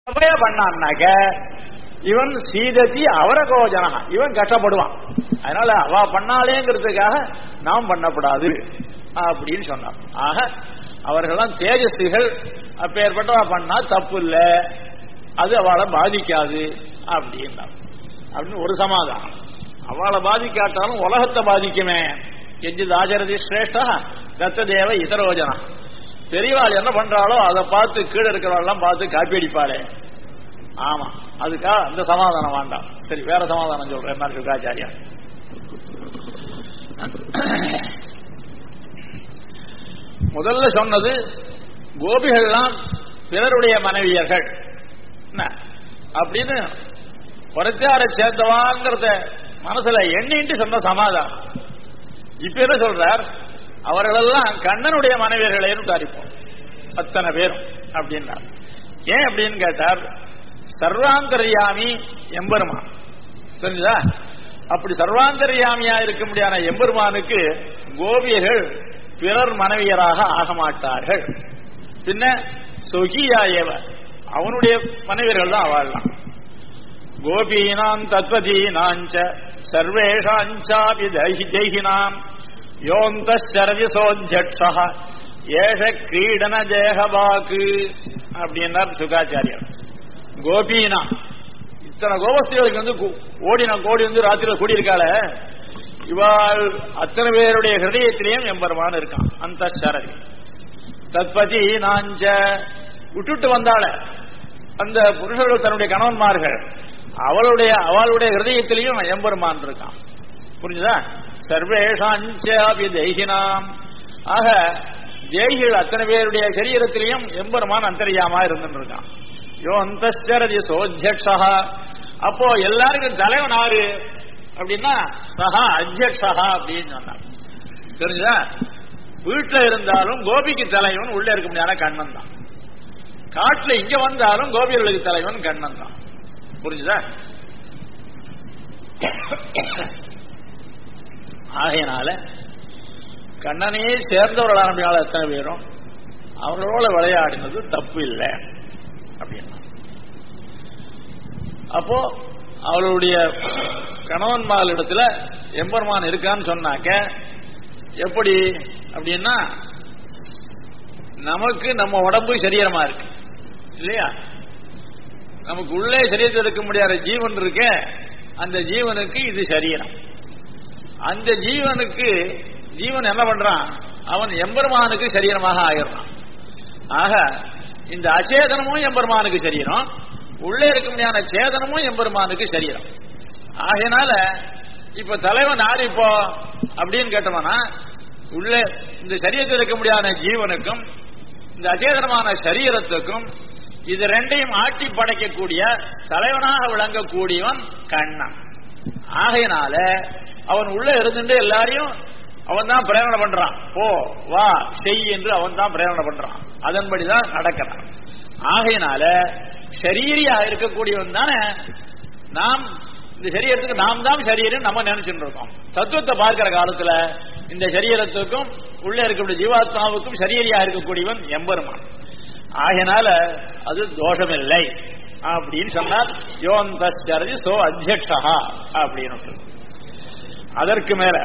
சபைய பண்ணான்னாக்க இவன் சீதத்தி அவரகோஜனா இவன் கஷ்டப்படுவான் அதனால அவ பண்ணாலேங்கிறதுக்காக நாம் பண்ணப்படாது அப்படின்னு சொன்னான் ஆக அவர்கள்லாம் தேஜஸ்விகள் அப்பேற்பட்டவா பண்ணா தப்பு இல்ல அது அவளை பாதிக்காது அப்படின்னா அப்படின்னு ஒரு சமாதானம் அவளை பாதிக்காட்டாலும் உலகத்தை பாதிக்குமே எஞ்சித் ஆச்சரதி சிரேஷ்டா தத்த தேவ இதரோஜனா பெரியவாள் என்ன பண்றாளோ அதை பார்த்து கீழே இருக்கிறவாள்லாம் பார்த்து காப்பி அடிப்பாளே ஆமா அதுக்காக அந்த சமாதானம் வேண்டாம் சரி வேற சமாதானம் சொல்றேன் என்ன சுகாச்சாரியா முதல்ல சொன்னது கோபிகள்லாம் பிறருடைய மனைவியர்கள் என்ன அப்படின்னு புறச்சார சேர்ந்தவாங்கிறத மனசுல எண்ணிட்டு சொன்ன சமாதானம் இப்ப என்ன சொல்றார் அவர்களெல்லாம் கண்ணனுடைய மனைவியர்களையும் தாரிப்போம் அத்தனை பேரும் அப்படின்னார் ஏன் அப்படின்னு கேட்டார் சர்வாந்தர்யாமி எம்பெருமான் தெரிஞ்சுதா அப்படி சர்வாந்தர்யாமியா இருக்க முடியாத எம்பெருமானுக்கு கோபியர்கள் பிறர் மனைவியராக ஆக மாட்டார்கள் பின்ன சொகியா ஏவ அவனுடைய மனைவியர்கள் தான் வாழலாம் கோபீனாம் தத்வதீனாஞ்ச சர்வேஷாஞ்சாபி தைஹினாம் யோந்தரவிசோஜட்சா ஏஷ கிரீடன தேகபாக்கு அப்படின்னார் சுகாச்சாரியர் கோபீனா இத்தனை கோபஸ்திகளுக்கு வந்து கு- ஓடின கோடி வந்து ராத்திரியில் கூடியிருக்காள இவாள் அத்தனை பேருடைய ஹிருதயத்திலையும் எம்பெருமான் இருக்கான் அந்த சரதி தத்பதி நாஞ்ச விட்டுட்டு வந்தாள அந்த புருஷர்கள் தன்னுடைய கணவன்மார்கள் அவளுடைய அவளுடைய ஹிருதயத்திலையும் எம்பெருமான் இருக்கான் புரிஞ்சுதா சர்வேஷாஞ்சாபி தெய்கினாம் ஆக தேகிகள் அத்தனை பேருடைய சரீரத்திலையும் எம்பெருமான் அந்தரியாமா இருந்துட்டு இருக்கான் யோ அந்தரதி சோத்தியக்ஷா அப்போ எல்லாருக்கும் தலைவன் ஆறு அப்படின்னா சஹா அத்தியக்ஷா அப்படின்னு சொன்னார் தெரிஞ்சுதா வீட்டுல இருந்தாலும் கோபிக்கு தலைவன் உள்ள இருக்க முடியாத கண்ணன் தான் காட்டுல இங்க வந்தாலும் கோபியர்களுக்கு தலைவன் கண்ணன் தான் புரிஞ்சுதா ஆகையினால கண்ணனையே சேர்ந்தவர்களான முடியாத எத்தனை பேரும் அவர்களோட விளையாடினது தப்பு இல்லை அப்படின்னா அப்போ அவளுடைய கணவன்மார்களிடத்துல எம்பெருமான் இருக்கான்னு சொன்னாக்க எப்படி அப்படின்னா நமக்கு நம்ம உடம்பு சரீரமா இருக்கு இல்லையா நமக்கு உள்ளே சரீரத்தில் இருக்க முடியாத ஜீவன் இருக்க அந்த ஜீவனுக்கு இது சரீரம் அந்த ஜீவனுக்கு ஜீவன் என்ன பண்றான் அவன் எம்பெருமானுக்கு சரீரமாக ஆயிடுறான் ஆக இந்த அச்சேதனமும் எம்பெருமானுக்கு சரீரம் உள்ளே இருக்க முடியாத சேதனமும் எம்பெருமானுக்கு சரீரம் ஆகையினால இப்ப தலைவன் யாரு இப்போ அப்படின்னு கேட்டோம்னா உள்ளே இந்த சரீரத்தில் இருக்க முடியாத ஜீவனுக்கும் இந்த அச்சேதனமான சரீரத்துக்கும் இது ரெண்டையும் ஆட்டி படைக்கக்கூடிய தலைவனாக விளங்கக்கூடியவன் கண்ணன் ஆகையினால அவன் உள்ள இருந்துட்டு எல்லாரையும் அவன் தான் பிரேரணை பண்றான் போ வா செய் என்று அவன் தான் பிரேரணை பண்றான் அதன்படிதான் நடக்கிறான் ஆகையினால ஷரீரியா இருக்கக்கூடியவன் தானே நாம் இந்த சரீரத்துக்கு நாம் தான் சரீரம் நம்ம நினைச்சுட்டு இருக்கோம் தத்துவத்தை பார்க்கிற காலத்துல இந்த சரீரத்துக்கும் உள்ள இருக்கக்கூடிய ஜீவாத்மாவுக்கும் சரீரியா இருக்கக்கூடியவன் எம்பெருமான் ஆகையினால அது தோஷமில்லை அப்படின்னு சொன்னார் யோந்தரதி சோ அத்தியக்ஷா அப்படின்னு சொல்லு. அதற்கு மேல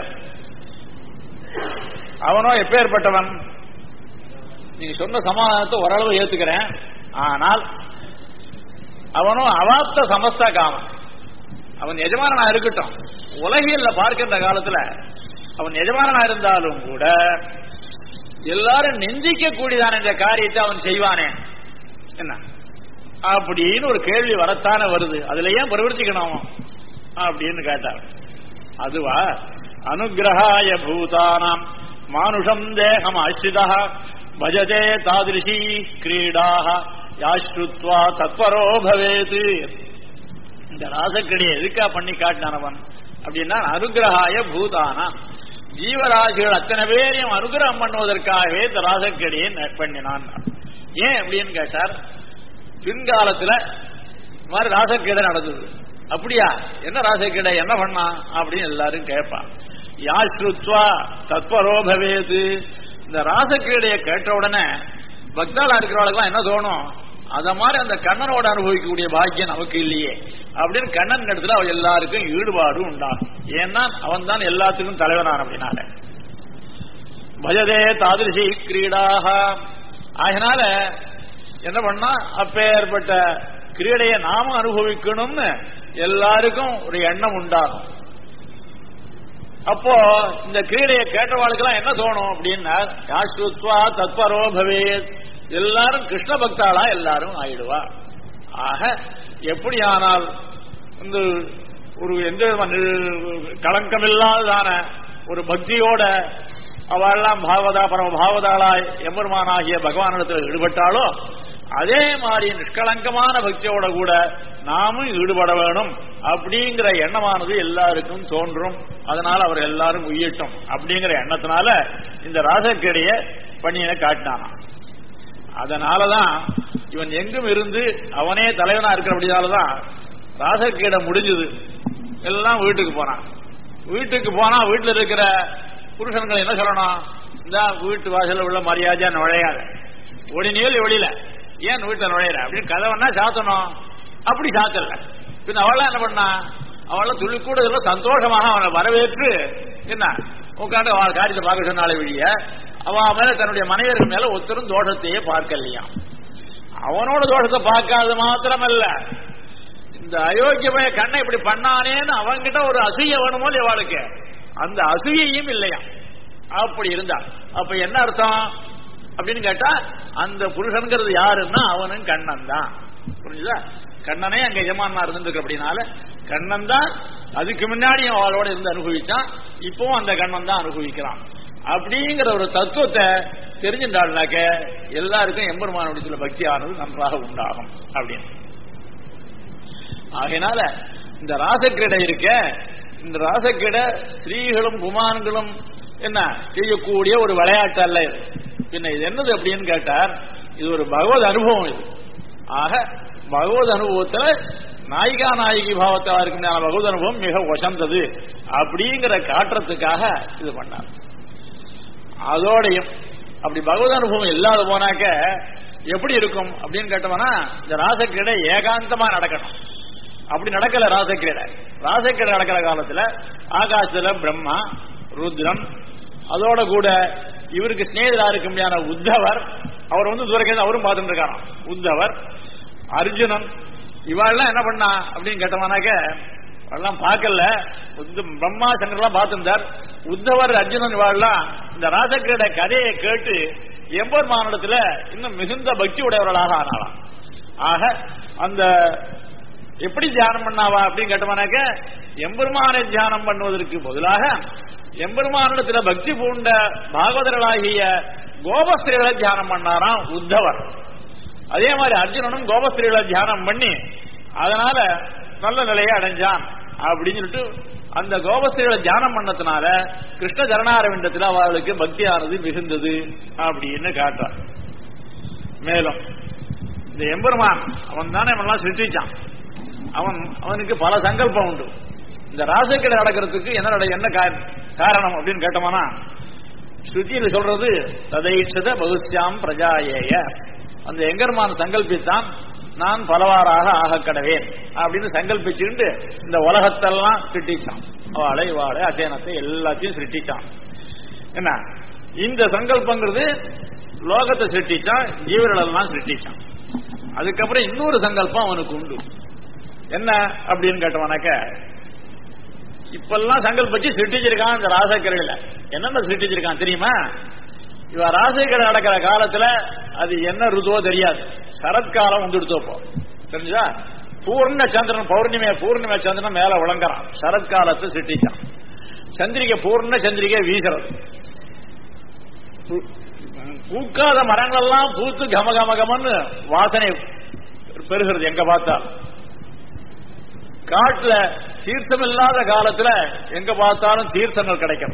அவனோ எப்பேற்பட்டவன் நீங்க சொன்ன சமாதானத்தை ஓரளவு ஏத்துக்கிறேன் ஆனால் அவனும் அவாப்த சமஸ்த காமன் அவன் எஜமானனா இருக்கட்டும் உலகியல்ல பார்க்கின்ற காலத்துல அவன் எஜமானனா இருந்தாலும் கூட எல்லாரும் நிந்திக்க கூடியதான இந்த காரியத்தை அவன் செய்வானே என்ன அப்படின்னு ஒரு கேள்வி வரத்தானே வருது அதுல ஏன் பிரவர்த்திக்கணும் அவன்? அப்படின்னு கேட்டார் அதுவா அனுகிரகாய பூதானாம் மானுஷம் தேகம் ஆசிரிதா பஜதே தாதிருஷி கிரீடாக யாஸ்ருத்வா தத்வரோ பவேது இந்த ராசக்கடியை எதுக்கா பண்ணி காட்டினவன் அப்படின்னா அனுகிரகாய பூதானாம் ஜீவராசிகள் அத்தனை பேரையும் அனுகிரகம் பண்ணுவதற்காகவே இந்த ராசக்கடியை ந- பண்ணினான் ஏன் அப்படின்னு கேட்டார் பின்காலத்துல இந்த மாதிரி ராசக்கீடை நடந்தது அப்படியா என்ன ராசக்கீடை என்ன பண்ணான் அப்படின்னு எல்லாரும் கேட்பான் யாஸ்ருத்வா தத்வரோ பவேது இந்த ராசக்கீடையை கேட்ட உடனே பக்தாளா இருக்கிறவளுக்கெல்லாம் என்ன தோணும் அத மாதிரி அந்த கண்ணனோட அனுபவிக்கக்கூடிய பாக்கியம் நமக்கு இல்லையே அப்படின்னு கண்ணன் இடத்துல அவ எல்லாருக்கும் ஈடுபாடு உண்டாகும் ஏன்னா அவன் தான் எல்லாத்துக்கும் தலைவனான அப்படின்னால பஜதே தாதிருஷி கிரீடாக அதனால என்ன பண்ணா அப்பேற்பட்ட கிரீடையை நாம அனுபவிக்கணும்னு எல்லாருக்கும் ஒரு எண்ணம் உண்டாகும் அப்போ இந்த கிரீடையை கேட்டவாளுக்கெல்லாம் என்ன தோணும் அப்படின்னா யாஸ்ருத்வா தத்பரோ பவேத் எல்லாரும் கிருஷ்ண பக்தாளா எல்லாரும் ஆயிடுவா ஆக எப்படி ஆனால் இந்த ஒரு எந்த விதமான களங்கமில்லாததான ஒரு பக்தியோட அவெல்லாம் பாவதா பரம பாவதாளாய் எம்பெருமானாகிய பகவானிடத்தில் ஈடுபட்டாலோ அதே மாதிரி நிஷ்கலங்கமான பக்தியோட கூட நாமும் ஈடுபட வேணும் அப்படிங்கிற எண்ணமானது எல்லாருக்கும் தோன்றும் அதனால அவர் எல்லாரும் உய்யட்டும் அப்படிங்கிற எண்ணத்தினால இந்த ராசக்கடைய பணியை காட்டினானாம் அதனாலதான் இவன் எங்கும் இருந்து அவனே தலைவனா இருக்கிறபடியாலதான் ராசக்கீடை முடிஞ்சது எல்லாம் வீட்டுக்கு போனான் வீட்டுக்கு போனா வீட்டுல இருக்கிற புருஷன்கள் என்ன சொல்லணும் இந்த வீட்டு வாசல்ல உள்ள மரியாதையா நுழையாத ஒடினியல் வெளியில ஏன் வீட்டுல நுழையிற அப்படின்னு கதவன்னா சாத்தணும் அப்படி சாத்தல பின்ன அவள என்ன பண்ணா அவள துளி கூட இதுல சந்தோஷமாக அவனை வரவேற்று என்ன உட்காந்து அவள் காரியத்தை பார்க்க சொன்னாலே வெளிய அவ மேல தன்னுடைய மனைவர்கள் மேல ஒருத்தரும் தோஷத்தையே பார்க்கலையா அவனோட தோஷத்தை பார்க்காத மாத்திரமல்ல இந்த அயோக்கியமய கண்ணை இப்படி பண்ணானேன்னு அவன்கிட்ட ஒரு அசூய வேணுமோ இவாளுக்கு அந்த அசூயையும் இல்லையா அப்படி இருந்தா அப்ப என்ன அர்த்தம் அப்படின்னு கேட்டா அந்த புருஷன்கிறது யாருன்னா அவனும் கண்ணன் தான் புரிஞ்சுதா கண்ணனே அங்க எஜமானா இருந்திருக்கு அப்படின்னால கண்ணன் தான் அதுக்கு முன்னாடியும் அவளோட இருந்து அனுபவிச்சான் இப்பவும் அந்த கண்ணன் தான் அனுபவிக்கிறான் அப்படிங்கிற ஒரு தத்துவத்தை தெரிஞ்சுட்டாள்னாக்க எல்லாருக்கும் எம்பெருமானுடைய சில பக்தி ஆனது நன்றாக உண்டாகும் அப்படின்னு ஆகையினால இந்த ராசக்கிரீடை இருக்க இந்த ராசக்கிரீடை ஸ்திரீகளும் குமான்களும் என்ன செய்யக்கூடிய ஒரு விளையாட்டு அல்ல இது பின்ன இது என்னது அப்படின்னு கேட்டார் இது ஒரு பகவத் அனுபவம் இது ஆக பகவத் அனுபவத்துல நாயிகா நாயகி பாவத்தில் இருக்கின்ற பகவத் அனுபவம் மிக உசந்தது அப்படிங்கிற காட்டுறதுக்காக இது பண்ணார் அதோடையும் அப்படி பகவத் அனுபவம் இல்லாத போனாக்க எப்படி இருக்கும் அப்படின்னு கேட்டோம்னா இந்த ராசக்கிரீடை ஏகாந்தமா நடக்கணும் அப்படி நடக்கல ராசக்கிரீடை ராசக்கிரீடை நடக்கிற காலத்துல ஆகாசத்துல பிரம்மா ருத்ரன் அதோட கூட இவருக்கு ஸ்நேகிதரா இருக்க முடியாத உத்தவர் அவர் வந்து தூரக்கே அவரும் பார்த்துட்டு இருக்காராம் உத்தவர் அர்ஜுனன் இவாள்லாம் என்ன பண்ணா அப்படின்னு கேட்டோம்னாக்க எல்லாம் பார்க்கல பிரம்மா சங்கர்லாம் பார்த்திருந்தார் உத்தவர் அர்ஜுனன் இவாள்லாம் இந்த ராசக்கிரீட கதையை கேட்டு எம்பெருமானிடத்துல இன்னும் மிகுந்த பக்தி உடையவர்களாக ஆனாலாம் ஆக அந்த எப்படி தியானம் பண்ணாவா அப்படின்னு கேட்டோம்னாக்க எம்பெருமானை தியானம் பண்ணுவதற்கு பதிலாக எம்பெருமானிடத்துல பக்தி பூண்ட பாகவதர்களாகிய கோபஸ்திரிகளை தியானம் பண்ணாராம் உத்தவர் அதே மாதிரி அர்ஜுனனும் கோபஸ்திரிகளை தியானம் பண்ணி அதனால நல்ல நிலையை அடைஞ்சான் அப்படின்னு சொல்லிட்டு அந்த கோபஸ்திரிகளை தியானம் பண்ணதுனால கிருஷ்ண ஜரணாரவிண்டத்தில் அவர்களுக்கு பக்தியானது மிகுந்தது அப்படின்னு காட்டுறார் மேலும் இந்த எம்பெருமான் அவன் தானே அவன்லாம் சிருஷ்டிச்சான் அவன் அவனுக்கு பல சங்கல்பம் உண்டு இந்த ராசக்கிட நடக்கிறதுக்கு என்ன நட- என்ன கா- காரணம் அப்படின்னு கேட்டோம்னா ஸ்ருதியில் சொல்றது ததைச்சத பகுஸ்யாம் பிரஜாயேய அந்த எங்கர்மான் சங்கல்பித்தான் நான் பலவாறாக ஆக கடவேன் அப்படின்னு சங்கல்பிச்சுட்டு இந்த உலகத்தெல்லாம் சிருட்டிச்சான் வாழை வாழை அச்சேனத்தை எல்லாத்தையும் சிருட்டிச்சான் என்ன இந்த சங்கல்பங்கிறது லோகத்தை சிருட்டிச்சான் ஜீவர்கள் எல்லாம் சிருட்டிச்சான் அதுக்கப்புறம் இன்னொரு சங்கல்பம் அவனுக்கு உண்டு என்ன அப்படின்னு கேட்டவனாக்க இப்பெல்லாம் சங்கல்பிச்சு சிருட்டிச்சிருக்கான் இந்த ராசக்கரையில என்னென்ன சிருட்டிச்சிருக்கான் தெரியுமா இவ ராசக்கரை நடக்கிற காலத்துல அது என்ன ருதுவோ தெரியாது சரத்காலம் வந்துடுத்தோ போ தெரிஞ்சுதா பூர்ண சந்திரன் பௌர்ணிமை பூர்ணிமை சந்திரன் மேல விளங்குறான் சரத்காலத்தை சிருட்டிச்சான் சந்திரிகை பூர்ண சந்திரிகை வீசுறது பூ- பூக்காத மரங்கள் எல்லாம் பூத்து கம கம கமன்னு வாசனை பெறுகிறது எங்க பார்த்தா காட்டுல தீர்த்தம் இல்லாத காலத்துல எங்க பார்த்தாலும் தீர்த்தங்கள் கிடைக்கும்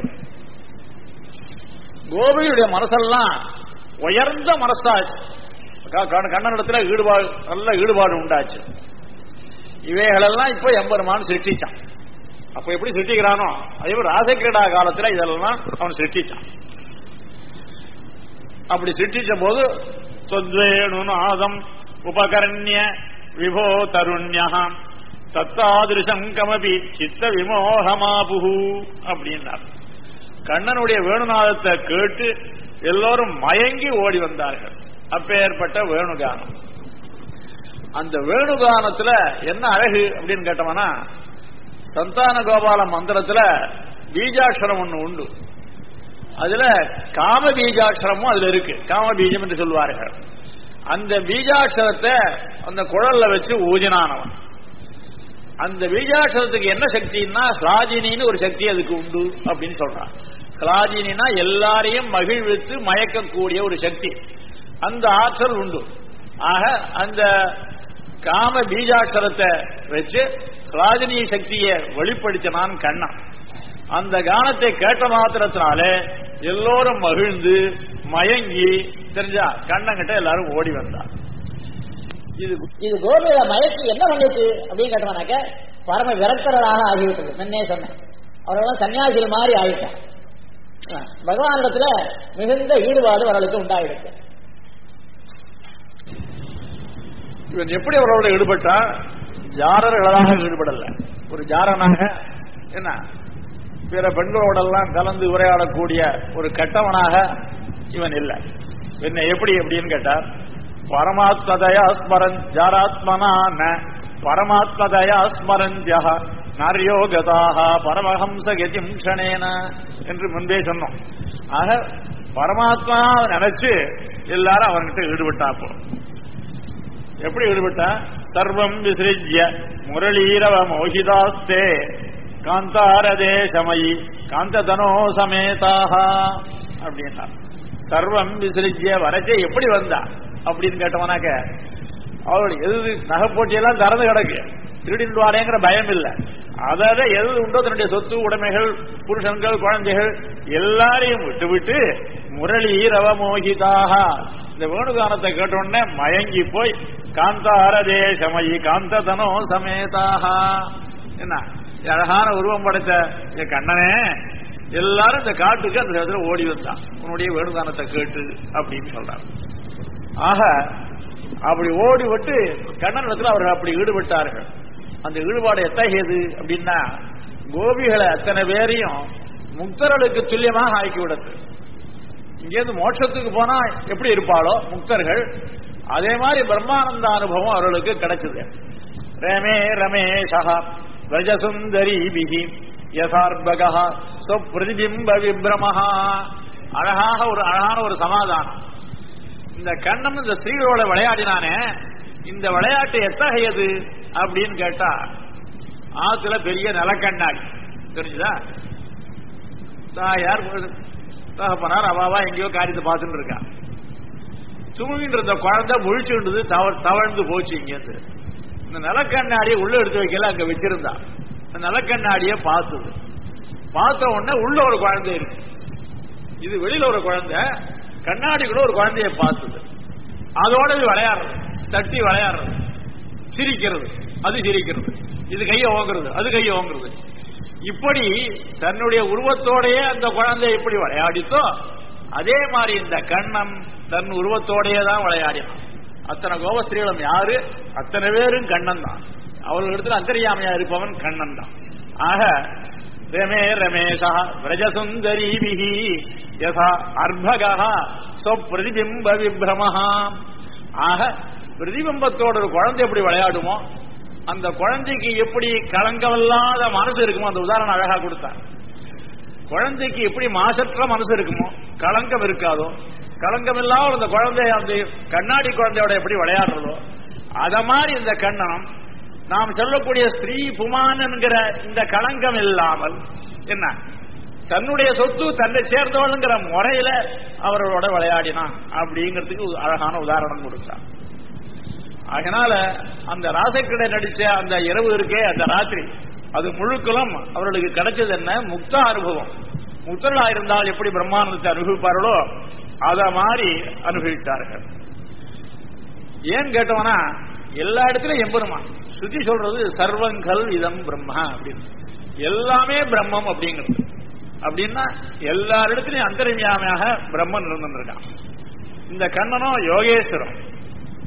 கோபியுடைய மனசெல்லாம் உயர்ந்த மனசா க- க- கண்ணனிடத்துல ஈடுபாடு நல்ல ஈடுபாடு உண்டாச்சு இவைகளெல்லாம் இப்ப எம்பெருமான் சிருஷ்டிச்சான் அப்ப எப்படி சிருஷ்டிக்கிறானோ அதே மாதிரி ராசக்கிரீடா காலத்துல இதெல்லாம் அவன் சிருஷ்டிச்சான் அப்படி சிருஷ்டிச்ச போது சொத்வேணு நாதம் உபகரண்ய விபோ தருண்யம் தத்தாதிருஷம் கமபி சித்த விமோகமாபுகு அப்படின்னார் கண்ணனுடைய வேணுநாதத்தை கேட்டு எல்லோரும் மயங்கி ஓடி வந்தார்கள் அப்பேற்பட்ட வேணுகானம் அந்த வேணுகானத்துல என்ன அழகு அப்படின்னு கேட்டோம்னா சந்தான கோபால மந்திரத்துல பீஜாட்சரம் ஒண்ணு உண்டு அதுல காம பீஜாட்சரமும் அதுல இருக்கு காம பீஜம் என்று சொல்வார்கள் அந்த பீஜாட்சரத்தை அந்த குழல்ல வச்சு ஊதினானவன் அந்த பீஜாட்சரத்துக்கு என்ன சக்தின்னா ஸ்லாஜினின்னு ஒரு சக்தி அதுக்கு உண்டு அப்படின்னு சொல்றான் ஸ்லாஜினா எல்லாரையும் மகிழ்வித்து மயக்கக்கூடிய ஒரு சக்தி அந்த ஆற்றல் உண்டு ஆக அந்த காம பீஜாட்சரத்தை வச்சு ஸ்லாஜினி சக்தியை வெளிப்படுத்தினான் கண்ணன் அந்த கானத்தை கேட்ட மாத்திரத்தினாலே எல்லோரும் மகிழ்ந்து மயங்கி தெரிஞ்சா கண்ணங்கிட்ட எல்லாரும் ஓடி வந்தார் இது இது கோபியில மயக்கி என்ன பண்ணிச்சு அப்படின்னு கேட்டோம்னாக்க பரம விரக்தர்களாக ஆகிவிட்டது முன்னே சொன்னேன் அவர்களெல்லாம் சன்னியாசிகள் மாதிரி ஆகிட்டான் பகவானிடத்துல மிகுந்த ஈடுபாடு அவர்களுக்கு உண்டாயிடுச்சு இவன் எப்படி அவரோட ஈடுபட்டா ஜாரர்களாக ஈடுபடல ஒரு ஜாரனாக என்ன பிற பெண்களோடெல்லாம் கலந்து உரையாடக்கூடிய ஒரு கட்டவனாக இவன் இல்லை என்ன எப்படி எப்படின்னு கேட்டார் பரமாத்மதயா ஸ்மரன் ஜாராத்மனா ந பரமாத்மதயா ஸ்மரந்தியா நாரியோகதாக பரமஹம்ச கதிம் க்ஷணேன என்று முன்பே சொன்னோம் ஆக பரமாத்மா நினைச்சு எல்லாரும் அவன்கிட்ட ஈடுபட்டா போ எப்படி ஈடுபட்டா சர்வம் விசிறிஜ்ய முரளீரவ மோகிதாஸ்தே காந்தாரதேசமயி காந்ததனோ சமேதாக அப்படின்னா சர்வம் விசிறிஜ்ய வரச்சே எப்படி வந்தா அப்படின்னு கேட்டவனாக்க அவளுடைய எது நகை போட்டியெல்லாம் திறந்து கிடக்கு திருடிடுவாரேங்கிற பயம் இல்லை அதாவது எது உண்டோ தன்னுடைய சொத்து உடைமைகள் புருஷன்கள் குழந்தைகள் எல்லாரையும் விட்டு விட்டு முரளி ரவ மோகிதாக இந்த வேணுகானத்தை கேட்டோடனே மயங்கி போய் காந்தார தேசமயி காந்ததனோ சமேதாக என்ன அழகான உருவம் படைத்த இந்த கண்ணனே எல்லாரும் இந்த காட்டுக்கு அந்த இடத்துல ஓடி வந்தான் உன்னுடைய வேணுகானத்தை கேட்டு அப்படின்னு சொல்றாங்க ஆக அப்படி ஓடி விட்டு கண்ணனிடத்தில் அவர்கள் அப்படி ஈடுபட்டார்கள் அந்த ஈடுபாடு எத்தகையது அப்படின்னா கோபிகளை அத்தனை பேரையும் முக்தர்களுக்கு துல்லியமாக ஆக்கி விடுது இங்கேருந்து மோட்சத்துக்கு போனா எப்படி இருப்பாளோ முக்தர்கள் அதே மாதிரி பிரம்மானந்த அனுபவம் அவர்களுக்கு கிடைச்சது ரமே ரமேஷா ரஜசுந்தரி பிகி யசார்பகா சொப்பிரதிபிம்ப விப்ரமஹா அழகாக ஒரு அழகான ஒரு சமாதானம் இந்த கண்ணன் இந்த ஸ்திரீகளோட விளையாடினானே இந்த விளையாட்டு எத்தகையது அப்படின்னு கேட்டா ஆத்துல பெரிய நிலக்கண்ணாடி தெரிஞ்சுதா யார் தகப்பனார் அவாவா எங்கேயோ காரியத்தை பார்த்துட்டு இருக்கா சுமுகின்ற இந்த குழந்தை முழிச்சுண்டது தவழ்ந்து போச்சு இங்கேருந்து இந்த நிலக்கண்ணாடியை உள்ள எடுத்து வைக்கல அங்க வச்சிருந்தா இந்த நிலக்கண்ணாடியை பார்த்தது பார்த்த உடனே உள்ள ஒரு குழந்தை இருக்கு இது வெளியில ஒரு குழந்தை கண்ணாடி கூட ஒரு குழந்தைய பார்த்தது அதோட இது விளையாடுறது தட்டி விளையாடுறது சிரிக்கிறது அது சிரிக்கிறது இது கையை ஓங்குறது அது கையை ஓங்குறது இப்படி தன்னுடைய உருவத்தோடையே அந்த குழந்தை எப்படி விளையாடித்தோ அதே மாதிரி இந்த கண்ணன் தன் உருவத்தோடையே தான் விளையாடினான் அத்தனை கோபஸ்ரீகளும் யாரு அத்தனை பேரும் கண்ணன் தான் அவர்களிடத்தில் அந்தரியாமையா இருப்பவன் கண்ணன் தான் ஆக ரமே ரமேஷா விரஜசுந்தரீபிகி யதா அர்பகா சொப்பிரதிபிம்ப விப்ரமஹா ஆக பிரதிபிம்பத்தோட ஒரு குழந்தை எப்படி விளையாடுமோ அந்த குழந்தைக்கு எப்படி களங்கமில்லாத மனசு இருக்குமோ அந்த உதாரணம் அழகா கொடுத்தார் குழந்தைக்கு எப்படி மாசற்ற மனசு இருக்குமோ களங்கம் இருக்காதோ களங்கம் இல்லாத அந்த குழந்தை அந்த கண்ணாடி குழந்தையோட எப்படி விளையாடுறதோ அத மாதிரி இந்த கண்ணனம் நாம் சொல்லக்கூடிய ஸ்ரீ புமான் என்கிற இந்த களங்கம் இல்லாமல் என்ன தன்னுடைய சொத்து தன்னை சேர்ந்தவளுங்கிற முறையில அவர்களோட விளையாடினான் அப்படிங்கிறதுக்கு அழகான உதாரணம் கொடுத்தான் அதனால அந்த ராசக்கிடை நடிச்ச அந்த இரவு இருக்கே அந்த ராத்திரி அது முழுக்களும் அவர்களுக்கு கிடைச்சது என்ன முக்த அனுபவம் முக்தர்களா இருந்தால் எப்படி பிரம்மானந்தத்தை அனுபவிப்பார்களோ அத மாதிரி அனுபவித்தார்கள் ஏன் கேட்டவனா எல்லா இடத்துலயும் எம்பெருமான் சுத்தி சொல்றது சர்வங்கள் இதம் பிரம்மா அப்படின்னு எல்லாமே பிரம்மம் அப்படிங்கிறது அப்படின்னா எல்லா இடத்துலயும் அந்தரியாமையாக பிரம்மன் இருந்திருக்கான் இந்த கண்ணனும் யோகேஸ்வரம்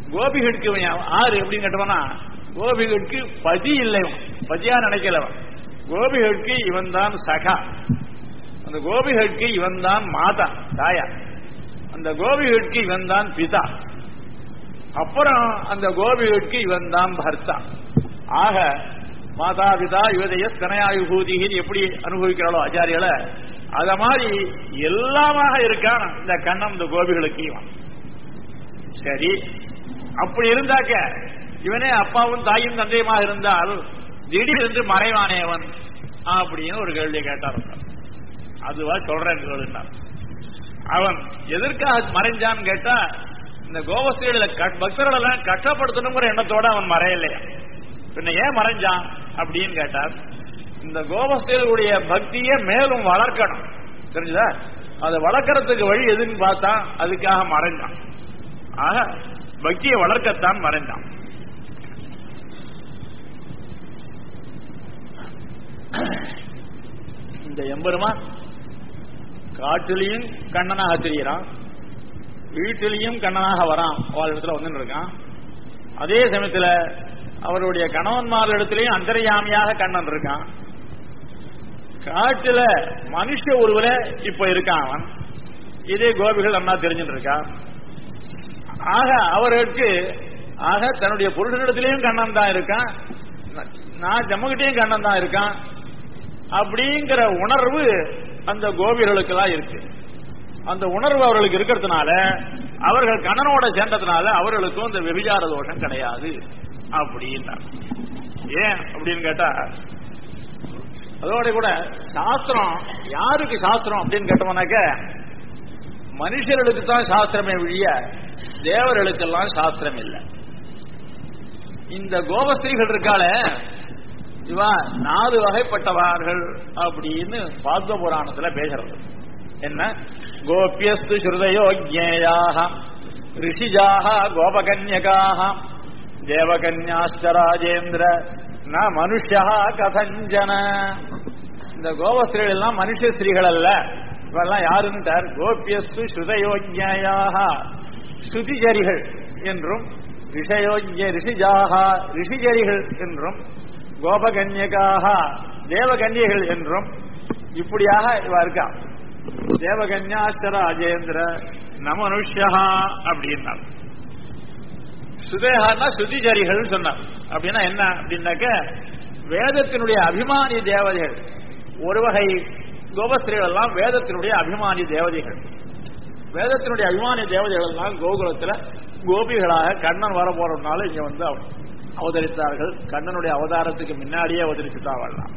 கோபிகளுக்கு இவன் ஆறு எப்படின்னு கேட்டவனா கோபிகளுக்கு பதி இல்லை இவன். பதியா நினைக்கலவன் கோபிகளுக்கு இவன் தான் சகா அந்த கோபிகளுக்கு இவன் தான் மாதா தாயா அந்த கோபிகளுக்கு இவன் தான் பிதா அப்புறம் அந்த கோபிகளுக்கு இவன் தான் பர்த்தா ஆக மாதா பிதா யுவதைய ஸ்தனயாயுபூதிகின்னு எப்படி அனுபவிக்கிறாளோ ஆச்சாரியல அத மாதிரி எல்லாமாக இருக்கான் இந்த கண்ணன் இந்த கோபிகளுக்கு இவன் சரி அப்படி இருந்தாக்க இவனே அப்பாவும் தாயும் தந்தையுமாக இருந்தால் திடீரென்று மறைவானேவன் அப்படின்னு ஒரு கேள்வியை கேட்டார் அதுவா சொல்றேன் கேளுன்னார் அவன் எதற்காக மறைஞ்சான்னு கேட்டா இந்த கோபஸ்திரியில பக்தர்களெல்லாம் கஷ்டப்படுத்தணுங்கிற எண்ணத்தோட அவன் மறையலையா பின்ன ஏன் மறைஞ்சான் அப்படின்னு கேட்டார் இந்த கோபஸ்திரியுடைய பக்தியை மேலும் வளர்க்கணும் தெரிஞ்சுதா அதை வளர்க்கறதுக்கு வழி எதுன்னு பார்த்தா அதுக்காக மறைஞ்சான் ஆக பக்தியை வளர்க்கத்தான் மறைந்தான் இந்த எம்பெருமான் காட்டிலையும் கண்ணனாக தெரிகிறான் வீட்டிலையும் கண்ணனாக வரான் இடத்துல வந்து இருக்கான் அதே சமயத்துல அவருடைய கணவன்மார் இடத்திலையும் அந்தர்யாமியாக கண்ணன் இருக்கான் காட்டுல மனுஷ உருவில இப்ப இருக்கான் அவன் இதே கோபிகள் அண்ணா தெரிஞ்சுட்டு இருக்கான் ஆக அவர்களுக்கு ஆக தன்னுடைய புருஷனிடத்திலையும் கண்ணன் தான் இருக்கான் நான் ஜம்மகிட்டையும் கண்ணன் தான் இருக்கான் அப்படிங்கிற உணர்வு அந்த கோபிகளுக்கெல்லாம் இருக்கு அந்த உணர்வு அவர்களுக்கு இருக்கிறதுனால அவர்கள் கண்ணனோட சேர்ந்ததுனால அவர்களுக்கும் இந்த விபிச்சார தோஷம் கிடையாது அப்படின்னா ஏன் அப்படின்னு கேட்டா அதோட கூட சாஸ்திரம் யாருக்கு சாஸ்திரம் அப்படின்னு கேட்டோம்னாக்க மனுஷர்களுக்கு தான் சாஸ்திரமே ஒழிய தேவர்களுக்கெல்லாம் சாஸ்திரம் இல்லை இந்த கோபஸ்திரீகள் இருக்கால இவா நாலு வகைப்பட்டவார்கள் அப்படின்னு பாத்ம புராணத்துல பேசுறது என்ன கோபியஸ்து ஸ்ருதயோஜேயாக ரிஷிஜாக கோபகன்யகாக தேவகன்யாஷ்ட ராஜேந்திர ந மனுஷா கதஞ்சன இந்த கோபஸ்திரீகள் எல்லாம் மனுஷ ஸ்திரீகள் அல்ல இவெல்லாம் யாருன்ட்டார் கோபியஸ்து ஸ்ருதயோஜ்யாக ஸ்ருதிஜரிகள் என்றும் ரிஷயோஜ்ய ரிஷிஜாக ரிஷிஜரிகள் என்றும் கோபகன்யகாக தேவகன்யகள் என்றும் இப்படியாக இவ இருக்கா தேவகன்யாஷ்ட ராஜேந்திர நமனுஷ்யா அப்படின்னார் சுதேகான்னா சுதிஜரிகள் சொன்னார் அப்படின்னா என்ன அப்படின்னாக்க வேதத்தினுடைய அபிமானி தேவதைகள் ஒரு வகை கோபஸ்திரிகள் எல்லாம் வேதத்தினுடைய அபிமானி தேவதைகள் வேதத்தினுடைய அபிமானி தேவதைகள் எல்லாம் கோகுலத்துல கோபிகளாக கண்ணன் வர போறதுனால இங்க வந்து அவதரித்தார்கள் கண்ணனுடைய அவதாரத்துக்கு முன்னாடியே அவதரிச்சுட்டாவல்லாம்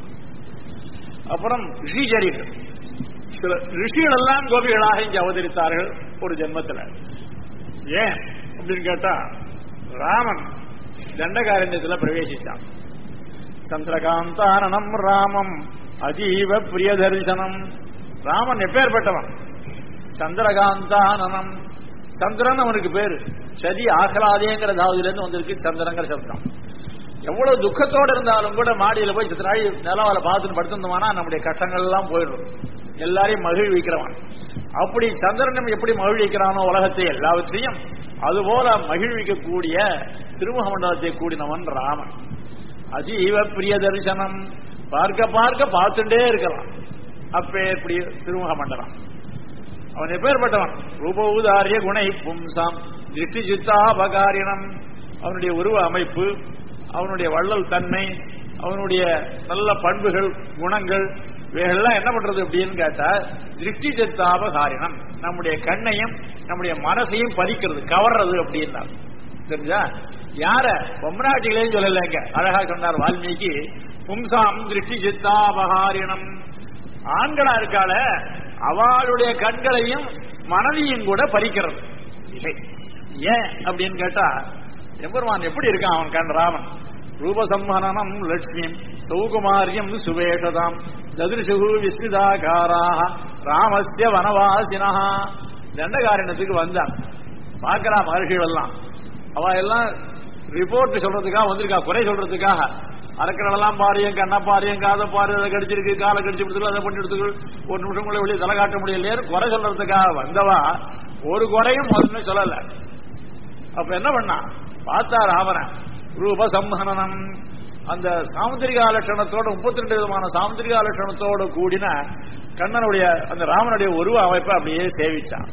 அப்புறம் ரிஷிஜரிகள் சில ரிஷிகள் எல்லாம் கோபிகளாக இங்க அவதரித்தார்கள் ஒரு ஜென்மத்தில் ஏன் அப்படின்னு கேட்டா ராமன் தண்டகாரண்யத்தில் பிரவேசிச்சான் சந்திரகாந்தானனம் ராமம் அஜீவ பிரிய தரிசனம் ராமன் எப்பேற்பட்டவன் சந்திரகாந்தானனம் சந்திரன் அவனுக்கு பேரு சதி ஆகலாதேங்கிற தாவதுல இருந்து வந்திருக்கு சந்திரங்கிற சப்தம் எவ்வளவு துக்கத்தோட இருந்தாலும் கூட மாடியில போய் சித்தராழி நிலவால பார்த்துன்னு படுத்திருந்தோம்னா நம்முடைய கஷ்டங்கள் எல்லாம் போயிடும் எல்லாரையும் மகிழ்விக்கிறவன் அப்படி சந்திரனம் எப்படி மகிழ்விக்கிறானோ உலகத்தை எல்லாவற்றையும் அதுபோல மகிழ்விக்கக்கூடிய திருமுக மண்டலத்தை கூடினவன் ராமன் அஜீவ பிரிய தரிசனம் பார்க்க பார்க்க பார்த்துட்டே இருக்கலாம் அப்பே இப்படி திருமுக மண்டலம் அவன் எப்பேற்பட்டவன் ரூப உதாரிய குணை பும்சாம் திருஷ்டி சித்தாபகாரினம் அவனுடைய உருவ அமைப்பு அவனுடைய வள்ளல் தன்மை அவனுடைய நல்ல பண்புகள் குணங்கள் இவைகள்லாம் என்ன பண்றது அப்படின்னு கேட்டா திருஷ்டி சித்தாபகாரினம் நம்முடைய கண்ணையும் நம்முடைய மனசையும் பறிக்கிறது கவர்றது அப்படின்னா தெரிஞ்சா யார பொம்ராட்டிகளையும் சொல்லலைங்க அழகா சொன்னார் வால்மீகி பும்சாம் திருஷ்டி சித்தாபகாரினம் ஆண்களா இருக்கால அவளுடைய கண்களையும் மனதையும் கூட பறிக்கிறது இல்லை ஏன் அப்படின்னு கேட்டா எம்பெருமான் எப்படி இருக்கான் அவன் கண் ராமன் ரூபசம்ஹனனம் லட்சுமியும் சௌகுமாரியம் சுவேஷதாம் ததிருஷு விஸ்மிதாகாராக ராமஸ்ய வனவாசினா தண்டகாரணத்துக்கு வந்தான் பார்க்கிறா மகர்ஷிகள் எல்லாம் அவ எல்லாம் ரிப்போர்ட் சொல்றதுக்காக வந்திருக்கா குறை சொல்றதுக்காக அரக்கனெல்லாம் பாரியம் கண்ண பாரியம் காதை பாரு அதை கடிச்சிருக்கு காலை கடிச்சு கொடுத்துருக்கு அதை பண்ணி எடுத்துக்கு ஒரு நிமிஷம் கூட வெளியே தலை காட்ட முடியலையே குறை சொல்றதுக்காக வந்தவா ஒரு குறையும் முதல்ல சொல்லல அப்ப என்ன பண்ணா பார்த்தா ராமனை ரூப சம்ஹனனம் அந்த சாமுத்திரிகா லட்சணத்தோட முப்பத்தி ரெண்டு விதமான சாமுத்திரிகா லட்சணத்தோட கூடின கண்ணனுடைய அந்த ராமனுடைய உருவ அமைப்பை அப்படியே சேவிச்சான்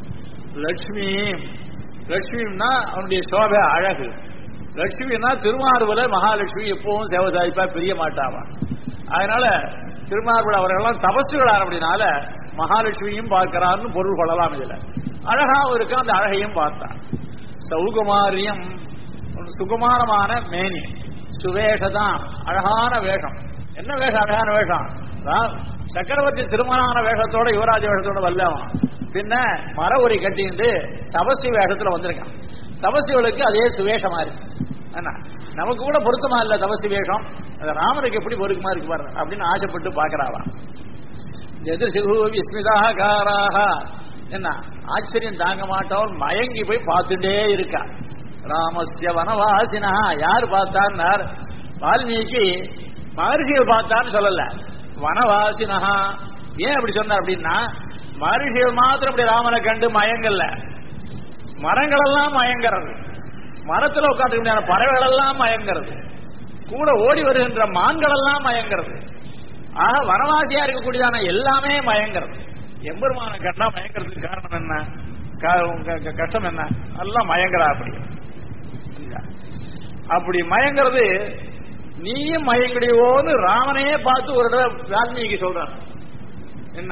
லட்சுமி லட்சுமின்னா அவனுடைய சோபை அழகு லட்சுமின்னா திருமார்புல மகாலட்சுமி எப்பவும் சேவதாய்ப்பா பிரிய மாட்டாவா அதனால திருமார்புல அவர்களெல்லாம் தபசுகள் அப்படினால மகாலட்சுமியும் பார்க்கிறான்னு பொருள் கொள்ளலாம் இதுல அழகாவும் இருக்கு அந்த அழகையும் பார்த்தான் சௌகுமாரியம் ஒரு சுகுமாரமான மேனி சுவேஷதான் அழகான வேஷம் என்ன வேஷம் அழகான வேஷம் அதான் சக்கரவர்த்தி திருமணமான வேஷத்தோட யுவராஜ வேஷத்தோட வல்லவன் பின்ன மர உரி கட்டிட்டு தபஸ்வி வேஷத்துல வந்திருக்கான் தபஸ்விகளுக்கு அதே சுவேஷமா இருக்கு என்ன நமக்கு கூட பொருத்தமா இல்ல தபஸ்வி வேஷம் அது ராமனுக்கு எப்படி பொருத்தமா இருக்கு பாரு அப்படின்னு ஆசைப்பட்டு பாக்குறாவா ஜெதசிகு விஸ்மிதாகாராக என்ன ஆச்சரியம் தாங்க மாட்டவன் மயங்கி போய் பார்த்துட்டே இருக்கா ராமஸ்ய வனவாசினா யார் பார்த்தார் வால்மீகி மகர்ஷிகள் பார்த்தான்னு சொல்லல வனவாசினா ஏன் அப்படி சொன்னார் அப்படின்னா மகர்ஷிகள் மாத்திரம் அப்படி ராமனை கண்டு மயங்கல்ல மரங்கள் எல்லாம் மயங்கிறது மரத்துல உட்காந்து முடியாத பறவைகள் எல்லாம் மயங்கிறது கூட ஓடி வருகின்ற மான்கள் எல்லாம் மயங்கிறது ஆக வனவாசியா இருக்கக்கூடியதான எல்லாமே மயங்கிறது எம்பெருமான கண்டா மயங்கிறதுக்கு காரணம் என்ன கா- க- க- கஷ்டம் என்ன எல்லாம் மயங்கரா அப்படி புரியுதா? அப்படி மயங்கிறது நீயும் மயங்கடியோன்னு ராமனையே பார்த்து ஒரு தடவை வால்மீகி சொல்றான் என்ன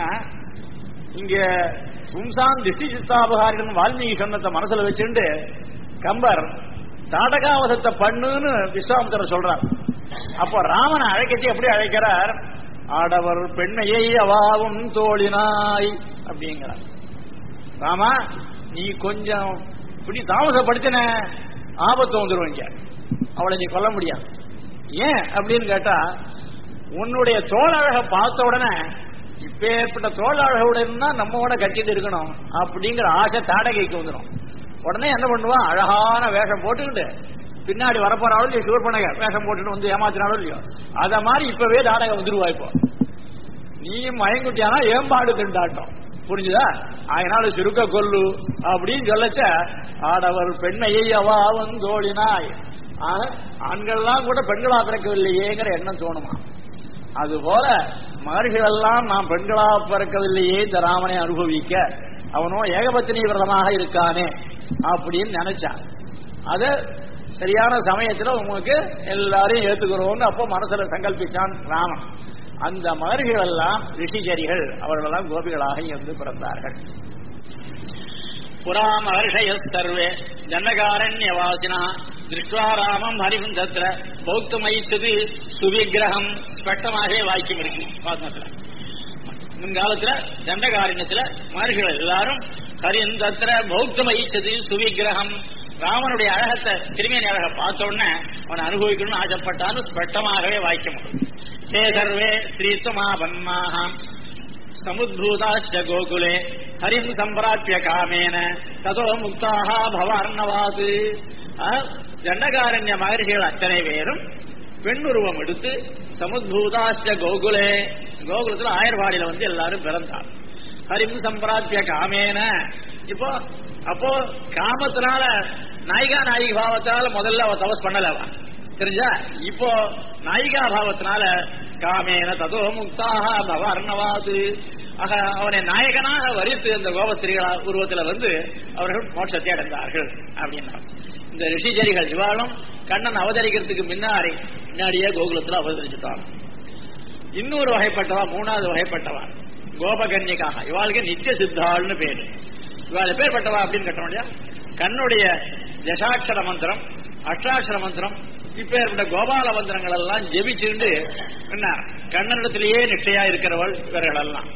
இங்க பும்சான் திருஷ்டி சித்தாபகாரிடன் வால்மீகி சொன்னதை மனசுல வச்சுட்டு கம்பர் தாடகாவதத்தை பண்ணுன்னு விஸ்வாமித்திரர் சொல்றார் அப்போ ராமனை அழைக்கச்சு எப்படி அழைக்கிறார் ஆடவர் பெண்ணையை அவாவும் தோழினாய் அப்படிங்கிறார் ராமா நீ கொஞ்சம் இப்படி தாமசப்படுத்தின ஆபத்து வந்துருவீங்க அவளை நீ கொல்ல முடியாது ஏன் அப்படின்னு கேட்டா உன்னுடைய தோழழக பார்த்த உடனே இப்பேற்பட்ட தோழழகுடன் தான் நம்மோட கட்டிட்டு இருக்கணும் அப்படிங்கிற ஆசை தாடகைக்கு வந்துடும் உடனே என்ன பண்ணுவான் அழகான வேஷம் போட்டுக்கிட்டு பின்னாடி வரப்போறாலும் இல்லையோ ஷூர் பண்ண வேஷம் போட்டுட்டு வந்து ஏமாத்தினாலும் இல்லையோ அத மாதிரி இப்பவே தாடகை வந்துருவா இப்போ நீயும் மயங்குட்டியானா ஏம்பாடு திண்டாட்டம் புரிஞ்சுதா அதனால சுருக்க கொல்லு அப்படின்னு சொல்லச்ச ஆடவர் பெண்ணையை அவாவன் தோழினாய் ஆக, ஆண்கள்லாம் கூட பெண்களா பிறக்கவில்லையேங்கிற எண்ணம் தோணுமா அதுபோல மகர்ஷிகள் எல்லாம் நாம் பெண்களா பிறக்கவில்லையே இந்த ராமனை அனுபவிக்க அவனோ ஏகபத்தினி விரதமாக இருக்கானே அப்படின்னு நினைச்சான் அத சரியான சமயத்துல உங்களுக்கு எல்லாரையும் ஏத்துக்கிறோம்னு அப்போ மனசுல சங்கல்பிச்சான் ராமன் அந்த மகர்ஷிகள் எல்லாம் ரிஷிச்சரிகள் அவர்களெல்லாம் கோபிகளாக இருந்து பிறந்தார்கள் புரா மகர்ஷய சர்வே ஜன்னகாரண்யவாசினா திருஷ்டுவா ராமம் ஹரிவும் தத்ர பௌத்தமயிச்சது சுவிக்கிரகம் ஸ்பஷ்டமாகவே வாக்கியம் இருக்கு பாத்மத்துல முன்காலத்துல தண்டகாரண்யத்துல மகர்ஷிகள் எல்லாரும் ஹரின் தத்ர பௌத்தமயிச்சது சுவிக்கிரகம் ராமனுடைய அழகத்தை திருமேனி அழகை பார்த்த உடனே அவனை அனுபவிக்கணும்னு ஆசைப்பட்டான்னு ஸ்பஷ்டமாகவே வாக்கியம் உண்டு. தே சர்வே ஸ்ரீத்துமா பன்மாகாம் சமுத்பூதாச்ச கோகுலே ஹரிம் சம்பிராப்பிய காமேன ததோ முக்தாக பவார்ணவாது தண்டகாரண்ய மகர்ஷிகள் அத்தனை பேரும் பெண் உருவம் எடுத்து சமுத்பூதாச்ச கோகுலே கோகுலத்துல ஆயர்வாடியில வந்து எல்லாரும் பிறந்தார் ஹரிம் சம்பிராப்பிய காமேன இப்போ அப்போ காமத்தினால நாயிகா நாயகி பாவத்தினால முதல்ல அவ தபஸ் பண்ணலவா தெரிஞ்சா இப்போ நாயிகா பாவத்தினால காமேன ததோ முக்தாக பவ அர்ணவாது ஆக அவனை நாயகனாக வரித்து அந்த கோபஸ்திரிகளா உருவத்துல வந்து அவர்கள் மோட்சத்தை அடைந்தார்கள் அப்படின்னா இந்த ரிஷிஜரிகள் இவாளும் கண்ணன் அவதரிக்கிறதுக்கு முன்னாடி முன்னாடியே கோகுலத்துல அவதரிச்சுட்டாங்க இன்னொரு வகைப்பட்டவா மூணாவது வகைப்பட்டவா கோபகன்யக்காக இவாளுக்கு நித்திய சித்தாள்னு பேரு இவாள் எப்பேற்பட்டவா அப்படின்னு கேட்டோம் இல்லையா கண்ணுடைய தசாட்சர மந்திரம் அஷ்டாட்சர மந்திரம் இப்பேற்பட்ட கோபால மந்திரங்கள் எல்லாம் ஜெபிச்சுண்டு என்ன கண்ணனிடத்திலேயே நிச்சயா இருக்கிறவள் இவர்கள் எல்லாம்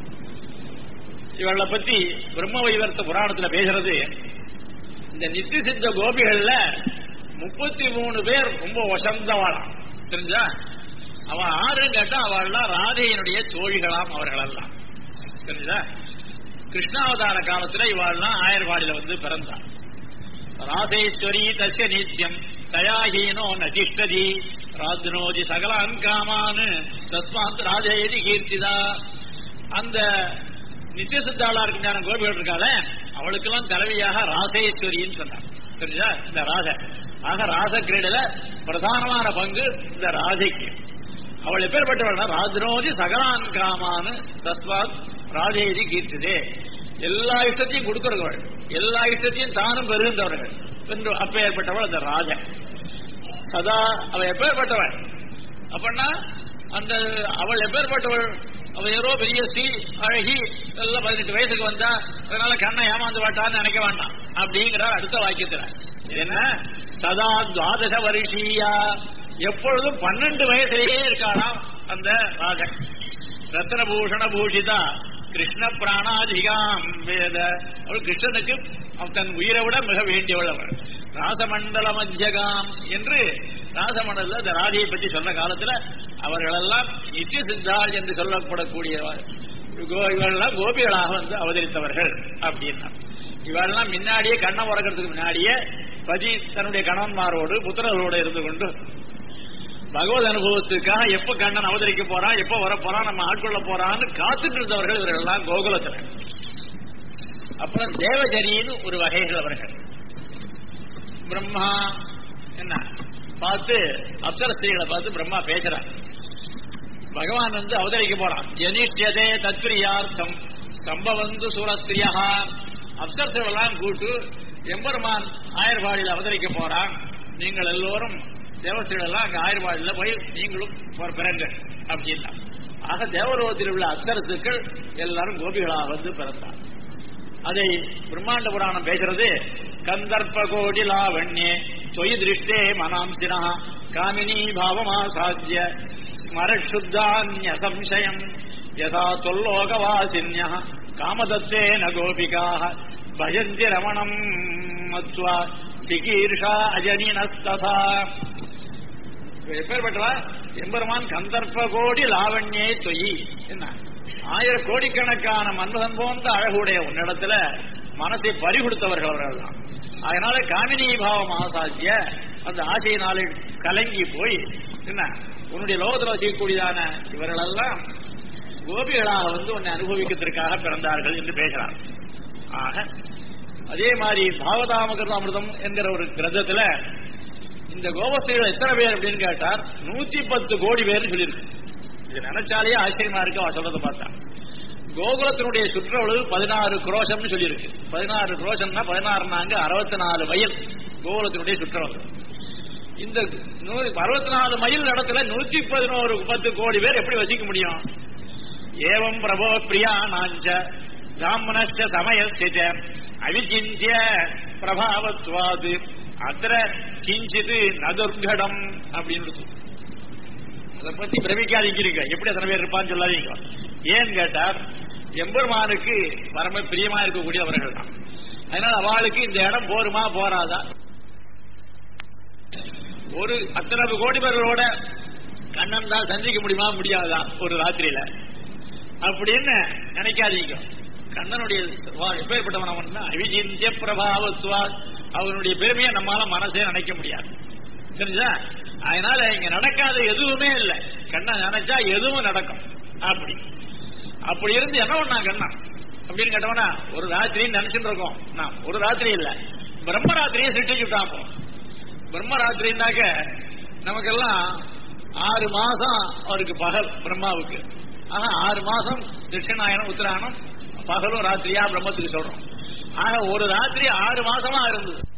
இவளை பத்தி பிரம்ம வைவர்த்த புராணத்துல பேசுறது இந்த நித்திய சித்த கோபிகள்ல முப்பத்தி மூணு பேர் ரொம்ப வசந்தவாளாம் தெரிஞ்சா அவ ஆறுன்னு கேட்டா அவள்லாம் ராதையினுடைய தோழிகளாம் அவர்கள் எல்லாம் தெரிஞ்சா கிருஷ்ணாவதார காலத்துல இவாள்லாம் ஆயர்வாடியில வந்து பிறந்தாள் ராசேஸ்வரி தஸ்ய நித்யம் தயாஹீனோ நதிஷ்டதி ராத்னோதி சகலான் காமான் தஸ்மாத் ராஜேதி கீர்த்திதா அந்த நித்திய சித்தாளா இருக்கின்ற கோபிகள் இருக்காள அவளுக்கெல்லாம் தலைவியாக ராசேஸ்வரின்னு சொன்னார் தெரிஞ்சா இந்த ராதை ஆக ராச கிரீடையில பிரதானமான பங்கு இந்த ராதைக்கு அவள் எப்பேற்பட்டவள் ராஜ்ரோதி சகலான் காமான்னு தஸ்மாத் ராஜேதி கீர்த்திதே எல்லா இஷ்டத்தையும் கொடுக்கிறவள் எல்லா இஷ்டத்தையும் தானும் பெறுகின்றவர்கள் என்று அப்பேற்பட்டவள் அந்த ராஜன் சதா அவ எப்பேற்பட்டவள் அப்படின்னா அந்த அவள் எப்பேற்பட்டவள் அவ ஏதோ பெரிய ஸ்ரீ அழகி எல்லாம் பதினெட்டு வயசுக்கு வந்தா அதனால கண்ணை ஏமாந்து வாட்டான்னு நினைக்க வேண்டாம் அப்படிங்கிறார் அடுத்த வாக்கியத்துல இது என்ன சதா துவாதச வருஷீயா எப்பொழுதும் பன்னெண்டு வயசுலேயே இருக்காளாம் அந்த ராஜன் ரத்னபூஷண பூஷிதா கிருஷ்ண பிராணாதிகாம் வேத அவள் கிருஷ்ணனுக்கு அவன் தன் உயிரை விட மிக வேண்டியவள் அவள் ராசமண்டல மத்தியகாம் என்று ராசமண்டல இந்த ராதியை பற்றி சொன்ன காலத்துல அவர்களெல்லாம் நித்திய சித்தாள் என்று சொல்லப்படக்கூடிய கோ- இவர்களெல்லாம் கோபிகளாக வந்து அவதரித்தவர்கள் அப்படின்னா இவரெல்லாம் முன்னாடியே கண்ணை உறக்கிறதுக்கு முன்னாடியே பதி தன்னுடைய கணவன்மாரோடு புத்திரர்களோடு இருந்து கொண்டு பகவத் அனுபவத்துக்காக எப்ப கண்ணன் அவதரிக்க போறான் எப்ப வர போறான் நம்ம ஆட்கொள்ள போறான்னு காத்துட்டு இருந்தவர்கள் இவர்கள் எல்லாம் கோகுலத்துல அப்புறம் தேவஜரின்னு ஒரு வகைகள் அவர்கள் பிரம்மா என்ன பார்த்து அப்சர ஸ்திரீகளை பார்த்து பிரம்மா பேசுறார் பகவான் வந்து அவதரிக்க போறான் ஜனிஷ்யதே தத்ரியார்த்தம் சம்பவந்து சூரஸ்திரியா அப்சரஸ்திரெல்லாம் கூட்டு எம்பெருமான் ஆயர்வாடியில் அவதரிக்க போறான் நீங்கள் எல்லோரும் தேவஸ்திரீகள் எல்லாம் அங்க ஆயர்வாடியில் போய் நீங்களும் ஒரு பிறங்க அப்படின்னா ஆக தேவலோகத்தில் உள்ள அப்சரசுக்கள் எல்லாரும் கோபிகளாக வந்து பிறந்தார் அதை பிரம்மாண்ட புராணம் பேசுறது கந்தர்ப்ப கோடி லாவண்யே தொய் திருஷ்டே மனாம்சினா காமினி பாவமாசாத்திய ஸ்மரசுத்தான்ய சம்சயம் யதா தொல்லோகவாசின்ய காமதத்தேன கோபிகாக பஜந்தி ரமணம் மத்வா சிகீர்ஷா அஜனினஸ்ததா எப்பேற்பட்டவா எம்பெருமான் கந்தர்ப்ப கோடி லாவண்யே தொயி என்ன ஆயிரம் கோடிக்கணக்கான மன்மதன் போன்ற அழகுடைய உன்னிடத்துல மனசை பறி கொடுத்தவர்கள் அவர்கள் தான் அதனால காமினி பாவம் ஆசாத்திய அந்த ஆசையினாலே கலங்கி போய் என்ன உன்னுடைய லோகத்தில் வசிக்கக்கூடியதான இவர்களெல்லாம் கோபிகளாக வந்து உன்னை அனுபவிக்கிறதுக்காக பிறந்தார்கள் என்று பேசுறார் ஆக அதே மாதிரி பாவதாமகிருத அமிர்தம் என்கிற ஒரு கிரந்தத்துல இந்த கோபஸ்திரிகள் எத்தனை பேர் அப்படின்னு கேட்டார் நூத்தி பத்து கோடி பேர்னு சொல்லியிருக்கு இது நினைச்சாலே ஆச்சரியமா இருக்கு அவன் சொல்றதை பார்த்தா கோகுலத்தினுடைய சுற்றளவு பதினாறு குரோஷம்னு சொல்லியிருக்கு பதினாறு குரோஷம்னா பதினாறு நான்கு அறுபத்தி நாலு மைல் கோகுலத்தினுடைய சுற்றளவு இந்த அறுபத்தி நாலு மைல் இடத்துல நூத்தி பதினோரு பத்து கோடி பேர் எப்படி வசிக்க முடியும் ஏவம் பிரபோ பிரியா நாஞ்ச பிராமணஸ்ட சமயஸ்ய அவிச்சிந்திய பிரபாவத்வாது அத்திர கிஞ்சிது நதுர்கடம் அப்படின்னு அதை பத்தி பிரமிக்காதீங்க எப்படி எத்தனை பேர் இருப்பான்னு சொல்லாதீங்க ஏன்னு கேட்டார் எம்பெருமானுக்கு பரம பிரியமா இருக்கக்கூடியவர்கள் தான் அதனால அவளுக்கு இந்த இடம் போருமா போராதா ஒரு அத்தனை கோடி பேர்களோட கண்ணன் தான் சந்திக்க முடியுமா முடியாதா ஒரு ராத்திரியில அப்படின்னு நினைக்காதீங்க கண்ணனுடைய எப்பேற்பட்டவன் அவன் அவிஜிந்திய பிரபாவத்துவா அவனுடைய பெருமையை நம்மளால மனசே நினைக்க முடியாது தெரிஞ்சா அதனால இங்க நடக்காத எதுவுமே இல்லை கண்ணன் நினைச்சா எதுவும் நடக்கும் அப்படி அப்படி இருந்து என்ன பண்ணா கண்ணன் அப்படின்னு கேட்டவனா ஒரு ராத்திரி நினைச்சுட்டு இருக்கோம் நான் ஒரு ராத்திரி இல்ல பிரம்மராத்திரியை சிருஷ்டிச்சுட்டான் அப்போ பிரம்மராத்திரினாக்க நமக்கெல்லாம் ஆறு மாசம் அவருக்கு பகல் பிரம்மாவுக்கு ஆனா ஆறு மாசம் தட்சிணாயனம் உத்தராயணம் பகலும் ராத்திரியா பிரம்மத்துக்கு சொல்றோம் ஆக ஒரு ராத்திரி ஆறு மாசமா இருந்தது